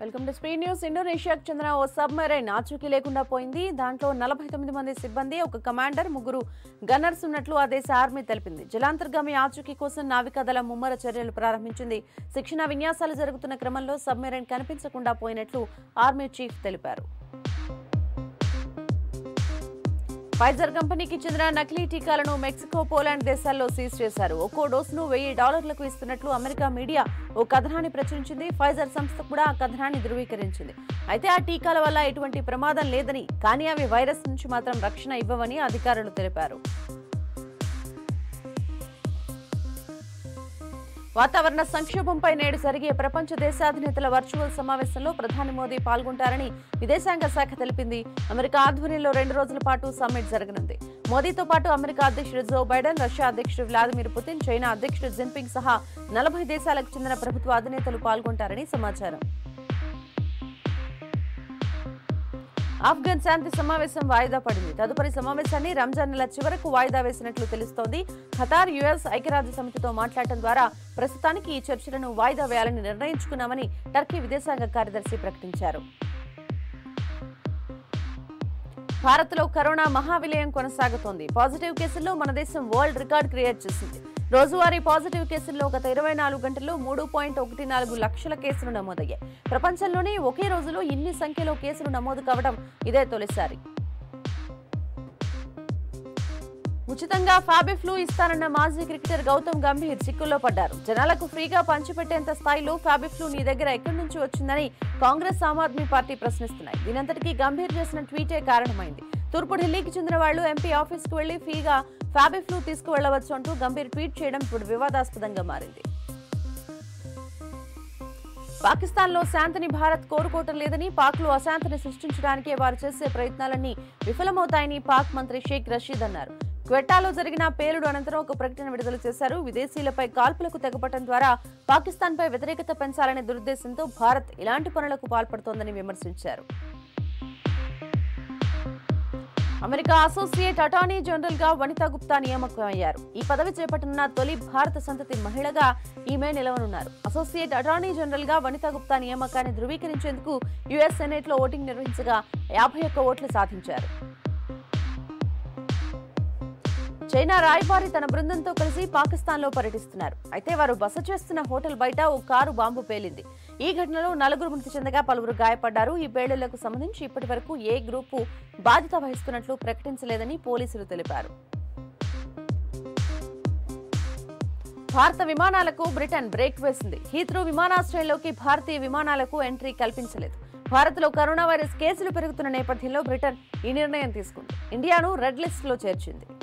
welcome to speed news ఇండోనేషియాకు చెందిన ఓ సబ్మెరైన్ ఆచూకీ లేకుండా పోయింది దాంట్లో నలభై తొమ్మిది మంది సిబ్బంది ఒక కమాండర్ ముగ్గురు గన్నర్స్ ఉన్నట్లు ఆ దేశ ఆర్మీ తెలిపింది జలాంతర్గామి ఆచూకీ కోసం నావికాదళ ముమ్మర చర్యలు ప్రారంభించింది శిక్షణ విన్యాసాలు జరుగుతున్న క్రమంలో సబ్మెరైన్ కనిపించకుండా పోయినట్లు ఆర్మీ చీఫ్ తెలిపారు ఫైజర్ కంపెనీకి చెందిన నకిలీ టీకాలను మెక్సికో పోలాండ్ దేశాల్లో సీజ్ చేశారు ఒక్కో డోసును వెయ్యి డాలర్లకు ఇస్తున్నట్లు అమెరికా మీడియా ఓ కథనాన్ని ప్రచురించింది ఫైజర్ సంస్థ కూడా ఆ కథనాన్ని ధృవీకరించింది అయితే ఆ టీకాల వల్ల ఎటువంటి ప్రమాదం లేదని కానీ అవి వైరస్ నుంచి మాత్రం రక్షణ ఇవ్వవని అధికారులు తెలిపారు వాతావరణ సంక్షోభంపై నేడు జరిగే ప్రపంచ దేశాధినేతల వర్చువల్ సమావేశంలో ప్రధాని మోదీ పాల్గొంటారని విదేశాంగ శాఖ తెలిపింది అమెరికా ఆధ్వర్యంలో రెండు రోజుల పాటు సమ్మిట్ జరగనుంది మోదీతో పాటు అమెరికా అధ్యక్షుడు జో బైడెన్ రష్యా అధ్యక్షుడు వ్లాదిమిర్ పుతిన్ చైనా అధ్యక్షుడు జిన్పింగ్ సహా నలభై దేశాలకు చెందిన ప్రభుత్వ అధినేతలు పాల్గొంటారని సమాచారం ఆఫ్ఘన్ శాంతి సమావేశం వాయిదా పడింది తదుపరి సమావేశాన్ని రంజాన్ నెల చివరకు వాయిదా వేసినట్లు తెలుస్తోంది ఖతార్ యుఎస్ ఐక్యరాజ్య సమితితో మాట్లాడటం ద్వారా ప్రస్తుతానికి ఈ చర్చలను వాయిదా వేయాలని నిర్ణయించుకున్నామని టర్కీ విదేశాంగ కార్యదర్శి ప్రకటించారు భారత్లో కరోనా మహావిలయం కొనసాగుతోంది పాజిటివ్ కేసుల్లో మన దేశం వరల్డ్ రికార్డ్ క్రియేట్ చేసింది రోజువారీ పాజిటివ్ కేసుల్లో గత ఇరవై నాలుగు గంటల్లో మూడు పాయింట్ ఒకటి నాలుగు లక్షల కేసులు నమోదయ్యాయి ప్రపంచంలోనే ఒకే రోజులో ఇన్ని సంఖ్యలో కేసులు నమోదు కావడం ఇదే తొలిసారి ఉచితంగా ఫ్యాబిఫ్లూ ఇస్తానన్న మాజీ క్రికెటర్ గౌతమ్ గంభీర్ చిక్కుల్లో పడ్డారు జనాలకు ఫ్రీగా పంచిపెట్టేంత స్థాయిలో ఫ్యాబిఫ్లూ నీ దగ్గర ఎక్కడి నుంచి వచ్చిందని కాంగ్రెస్ ఆమ్ ఆద్మీ పార్టీ ప్రశ్నిస్తున్నాయి దీనంతటికీ గంభీర్ చేసిన ట్వీటే కారణమైంది తూర్పు ఢిల్లీకి చెందిన వాళ్లు ఎంపీ ఆఫీస్కు వెళ్లి ఫ్రీగా ఫ్యాబిఫ్లూ తీసుకువెళ్లవచ్చు అంటూ గంభీర్ ట్వీట్ చేయడం ఇప్పుడు వివాదాస్పదంగా మారింది పాకిస్తాన్లో శాంతిని భారత్ కోరుకోవటం లేదని పాక్లో అశాంతిని సృష్టించడానికే వారు చేసే ప్రయత్నాలన్నీ విఫలమవుతాయని పాక్ మంత్రి షేక్ రషీద్ అన్నారు క్వెట్టాలో జరిగిన పేలుడు అనంతరం ఒక ప్రకటన విడుదల చేశారు విదేశీయులపై కాల్పులకు తెగపటం ద్వారా పాకిస్తాన్పై వ్యతిరేకత పెంచాలనే దురుద్దేశంతో భారత్ ఇలాంటి పనులకు పాల్పడుతోందని విమర్శించారు అమెరికా అసోసియేట్ అటార్నీ జనరల్ గా వనితా గుప్తా నియామకం అయ్యారు ఈ పదవి చేపట్టనున్న తొలి భారత సంతతి మహిళగా ఈమె నిలవనున్నారు అసోసియేట్ అటార్నీ జనరల్ గా వనితా గుప్తా నియామకాన్ని ధృవీకరించేందుకు యుఎస్ సెనెట్ లో ఓటింగ్ నిర్వహించగా యాభై ఒక్క ఓట్లు సాధించారు చైనా రాయబారి తన బృందంతో కలిసి పాకిస్తాన్లో పర్యటిస్తున్నారు అయితే వారు బస చేస్తున్న హోటల్ బయట ఓ కారు బాంబు పేలింది ఈ ఘటనలో నలుగురు మృతి చెందగా పలువురు గాయపడ్డారు ఈ పేలుళ్లకు సంబంధించి ఇప్పటి వరకు ఏ గ్రూపు బాధ్యత వహిస్తున్నట్లు ప్రకటించలేదని పోలీసులు తెలిపారు భారత విమానాలకు బ్రిటన్ బ్రేక్ వేసింది హీత్రూ విమానాశ్రయంలోకి భారతీయ విమానాలకు ఎంట్రీ కల్పించలేదు భారత్లో కరోనా వైరస్ కేసులు పెరుగుతున్న నేపథ్యంలో బ్రిటన్ ఈ నిర్ణయం తీసుకుంది ఇండియాను రెడ్ లిస్ట్ లో చేర్చింది